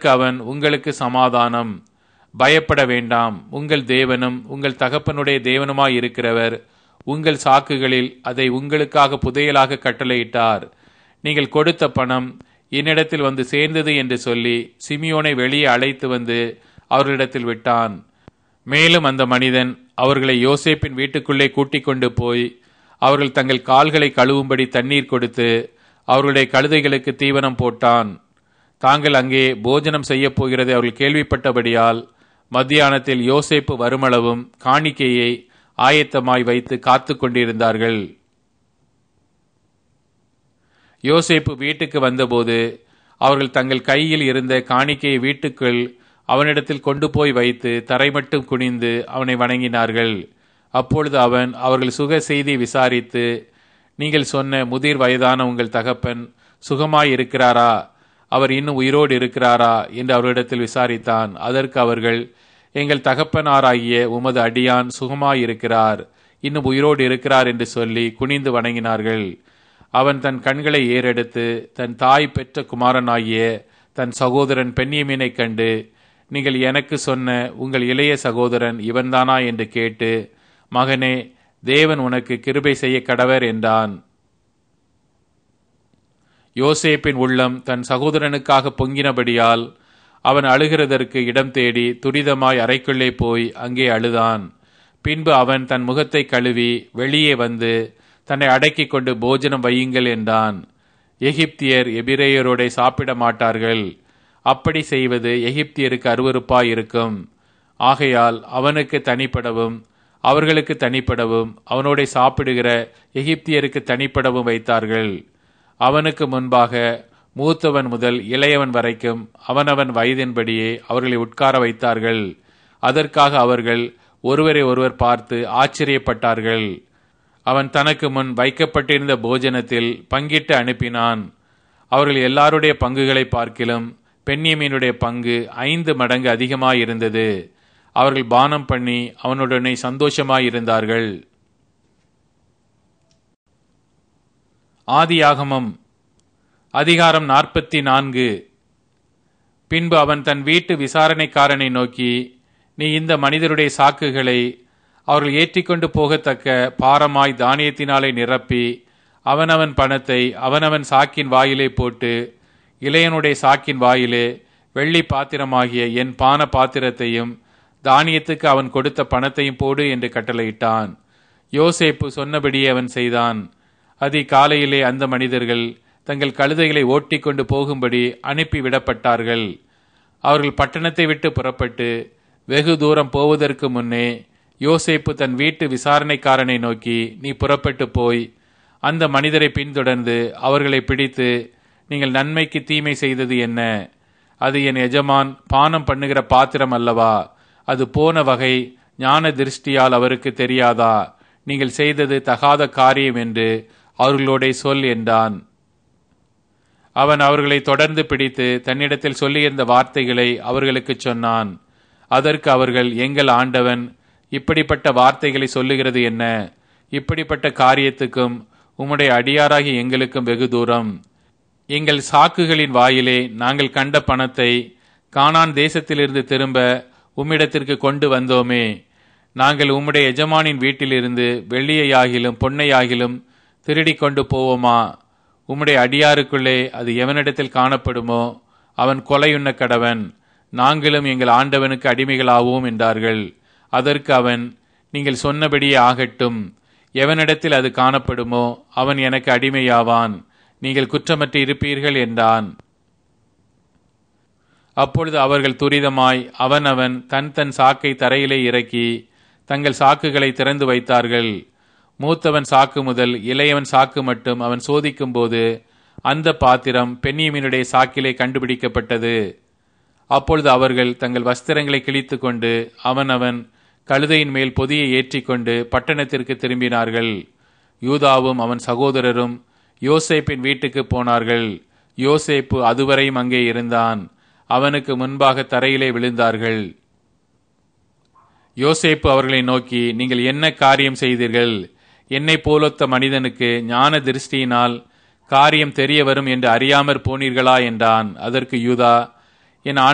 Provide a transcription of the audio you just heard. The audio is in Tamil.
அவன் உங்களுக்கு சமாதானம் பயப்பட வேண்டாம் உங்கள் தேவனும் உங்கள் தகப்பனுடைய தேவனுமாய் இருக்கிறவர் உங்கள் சாக்குகளில் அதை உங்களுக்காக புதையலாக கட்டளையிட்டார் நீங்கள் கொடுத்த பணம் என்னிடத்தில் வந்து சேர்ந்தது என்று சொல்லி சிமியோனை வெளியே அழைத்து வந்து அவர்களிடத்தில் விட்டான் மேலும் அந்த மனிதன் அவர்களை யோசேப்பின் வீட்டுக்குள்ளே கூட்டிக் கொண்டு போய் அவர்கள் தங்கள் கால்களை கழுவும்படி தண்ணீர் கொடுத்து அவர்களுடைய கழுதைகளுக்கு தீவனம் போட்டான் தாங்கள் அங்கே போஜனம் செய்யப் போகிறதை அவர்கள் கேள்விப்பட்டபடியால் மத்தியானத்தில் யோசேப்பு வருமளவும் காணிக்கையை ஆயத்தமாய் வைத்து காத்து கொண்டிருந்தார்கள் யோசேப்பு வீட்டுக்கு வந்தபோது அவர்கள் தங்கள் கையில் இருந்த காணிக்கையை வீட்டுக்குள் அவனிடத்தில் கொண்டு போய் வைத்து தரை மட்டும் குனிந்து அவனை வணங்கினார்கள் அப்பொழுது அவன் அவர்கள் சுக செய்தி விசாரித்து நீங்கள் சொன்ன முதிர் வயதான உங்கள் தகப்பன் சுகமாய் இருக்கிறாரா அவர் இன்னும் உயிரோடு இருக்கிறாரா என்று அவர்களிடத்தில் விசாரித்தான் அதற்கு அவர்கள் எங்கள் தகப்பனாராகிய உமது அடியான் சுகமாய் இருக்கிறார் இன்னும் உயிரோடு இருக்கிறார் என்று சொல்லி குனிந்து வணங்கினார்கள் அவன் தன் கண்களை ஏறெடுத்து தன் தாய் பெற்ற குமாரனாகிய தன் சகோதரன் பெண்ணியமீனை கண்டு நீங்கள் எனக்கு சொன்ன உங்கள் இளைய சகோதரன் இவன்தானா என்று கேட்டு மகனே தேவன் உனக்கு கிருபை செய்ய கடவர் என்றான் யோசேப்பின் உள்ளம் தன் சகோதரனுக்காக பொங்கினபடியால் அவன் அழுகிறதற்கு இடம் தேடி துரிதமாய் அறைக்குள்ளே போய் அங்கே அழுதான் பின்பு அவன் தன் முகத்தை கழுவி வெளியே வந்து தன்னை அடக்கிக் கொண்டு போஜனம் வையுங்கள் என்றான் எகிப்தியர் எபிரேயரோட சாப்பிட மாட்டார்கள் அப்படி செய்வது எகிப்தியருக்கு அருவறுப்பாய் இருக்கும் ஆகையால் அவனுக்கு தனிப்படவும் அவர்களுக்கு தனிப்படவும் அவனோட சாப்பிடுகிற எகிப்தியருக்கு தனிப்படவும் வைத்தார்கள் அவனுக்கு முன்பாக மூத்தவன் முதல் இளையவன் வரைக்கும் அவனவன் வயதின்படியே அவர்களை உட்கார வைத்தார்கள் அதற்காக அவர்கள் ஒருவரை ஒருவர் பார்த்து ஆச்சரியப்பட்டார்கள் அவன் தனக்கு முன் வைக்கப்பட்டிருந்த போஜனத்தில் பங்கிட்டு அனுப்பினான் அவர்கள் எல்லாருடைய பங்குகளை பார்க்கிலும் பெண்ணியமீனுடைய பங்கு ஐந்து மடங்கு அதிகமாயிருந்தது அவர்கள் பானம் பண்ணி அவனுடனே சந்தோஷமாயிருந்தார்கள் ஆதியாகமம் அதிகாரம் நாற்பத்தி நான்கு பின்பு அவன் தன் வீட்டு விசாரணைக்காரனை நோக்கி நீ இந்த மனிதருடைய சாக்குகளை அவர்கள் ஏற்றிக்கொண்டு போகத்தக்க பாரமாய் தானியத்தினாலே நிரப்பி அவனவன் பணத்தை அவனவன் சாக்கின் வாயிலே போட்டு இளையனுடைய சாக்கின் வாயிலே வெள்ளி பாத்திரமாகிய என் பான பாத்திரத்தையும் தானியத்துக்கு அவன் கொடுத்த பணத்தையும் போடு என்று கட்டளையிட்டான் யோசேப்பு சொன்னபடியே அவன் செய்தான் அதி காலையிலே அந்த மனிதர்கள் தங்கள் கழுதைகளை ஓட்டிக்கொண்டு போகும்படி அனுப்பிவிடப்பட்டார்கள் அவர்கள் பட்டணத்தை விட்டு புறப்பட்டு வெகு தூரம் போவதற்கு முன்னே யோசேப்பு தன் வீட்டு விசாரணைக்காரனை நோக்கி நீ புறப்பட்டு போய் அந்த மனிதரை பின்தொடர்ந்து அவர்களை பிடித்து நீங்கள் நன்மைக்கு தீமை செய்தது என்ன அது என் எஜமான் பானம் பண்ணுகிற பாத்திரம் அல்லவா அது போன வகை ஞான திருஷ்டியால் அவருக்கு தெரியாதா நீங்கள் செய்தது தகாத காரியம் என்று அவர்களோட சொல் என்றான் அவன் அவர்களை தொடர்ந்து பிடித்து தன்னிடத்தில் சொல்லியிருந்த வார்த்தைகளை அவர்களுக்கு சொன்னான் அதற்கு அவர்கள் எங்கள் ஆண்டவன் இப்படிப்பட்ட வார்த்தைகளை சொல்லுகிறது என்ன இப்படிப்பட்ட காரியத்துக்கும் உம்முடைய அடியாராகி எங்களுக்கும் வெகு தூரம் எங்கள் சாக்குகளின் வாயிலே நாங்கள் கண்ட பணத்தை கானான் தேசத்திலிருந்து திரும்ப உம்மிடத்திற்கு கொண்டு வந்தோமே நாங்கள் உம்முடைய எஜமானின் வீட்டிலிருந்து வெள்ளியையாகிலும் பொன்னையாகிலும் திருடி கொண்டு போவோமா உம்முடைய அடியாருக்குள்ளே அது எவனிடத்தில் காணப்படுமோ அவன் கொலையுண்ண கடவன் நாங்களும் எங்கள் ஆண்டவனுக்கு அடிமைகளாவோம் என்றார்கள் அதற்கு அவன் நீங்கள் சொன்னபடியே ஆகட்டும் எவனிடத்தில் அது காணப்படுமோ அவன் எனக்கு அடிமையாவான் நீங்கள் குற்றமற்று இருப்பீர்கள் என்றான் அப்பொழுது அவர்கள் துரிதமாய் அவனவன் தன் தன் சாக்கை தரையிலே இறக்கி தங்கள் சாக்குகளை திறந்து வைத்தார்கள் மூத்தவன் சாக்கு முதல் இளையவன் சாக்கு மட்டும் அவன் சோதிக்கும் போது அந்த பாத்திரம் பெண்ணியமினுடைய சாக்கிலே கண்டுபிடிக்கப்பட்டது அப்பொழுது அவர்கள் தங்கள் வஸ்திரங்களை கிழித்து கொண்டு அவனவன் கழுதையின் மேல் பொதியை ஏற்றிக்கொண்டு பட்டணத்திற்கு திரும்பினார்கள் யூதாவும் அவன் சகோதரரும் யோசேப்பின் வீட்டுக்கு போனார்கள் யோசேப்பு அதுவரையும் அங்கே இருந்தான் அவனுக்கு முன்பாக தரையிலே விழுந்தார்கள் யோசேப்பு அவர்களை நோக்கி நீங்கள் என்ன காரியம் செய்தீர்கள் என்னை போலொத்த மனிதனுக்கு ஞான திருஷ்டியினால் காரியம் தெரிய வரும் என்று அறியாமற் போனீர்களா என்றான் அதற்கு யூதா என்